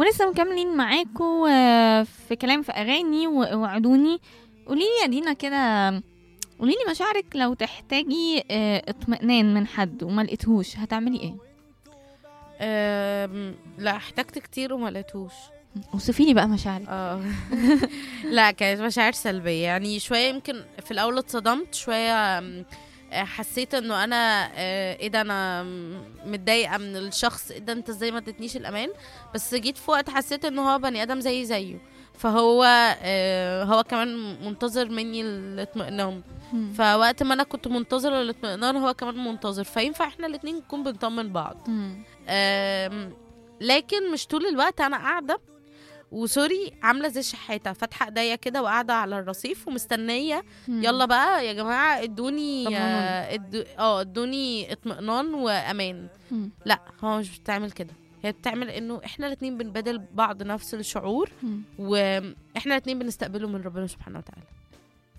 ولسه مكملين معاكم آه، في كلام في اغاني و- وعدوني قولي لي يا دينا كده قولي لي مشاعرك لو تحتاجي آه، اطمئنان من حد وما لقيتهوش هتعملي ايه أم، لا احتجت كتير وما لقيتهوش اوصفي لي بقى مشاعرك اه لا كانت مشاعر سلبية يعني شوية يمكن في الأول اتصدمت شوية أم، آه، حسيت انه انا آه، ايه ده انا م- متضايقه من الشخص ايه ده انت ازاي ما ادتنيش الامان بس جيت في وقت حسيت انه هو بني ادم زي زيه فهو آه، هو كمان منتظر مني الاطمئنان مم. فوقت ما انا كنت منتظره الاطمئنان هو كمان منتظر فينفع احنا الاتنين نكون بنطمن بعض مم. أم، لكن مش طول الوقت انا قاعده وسوري عامله زي الشحاته فاتحه ايديا كده وقاعده على الرصيف ومستنيه مم. يلا بقى يا جماعه ادوني طمنوني. آه، ادو- اه ادوني اطمئنان وامان مم. لا هو مش بتعمل كده هي بتعمل انه احنا الاتنين بنبادل بعض نفس الشعور مم. واحنا الاتنين بنستقبله من ربنا سبحانه وتعالى